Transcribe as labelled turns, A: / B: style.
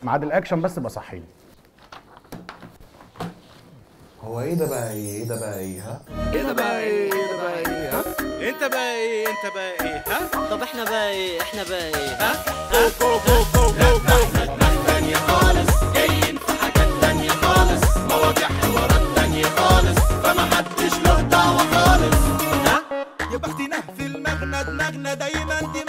A: ميعاد الاكشن بس ابقى صحيني
B: هو ايه ده بقى ايه ايه ده بقى ايه ها
C: ايه ده بقى ايه ايه ده بقى ايه ها انت بقى ايه انت بقى ايه ها
D: طب احنا بقى ايه احنا بقى ايه
C: ها جو جو جو جو جو جو
E: تانية خالص جايين في حاجات تانية خالص مواضيع حوارات تانية خالص فما حدش له دعوة خالص
C: ها
E: يا بختنا في المغنى دماغنا دايما دي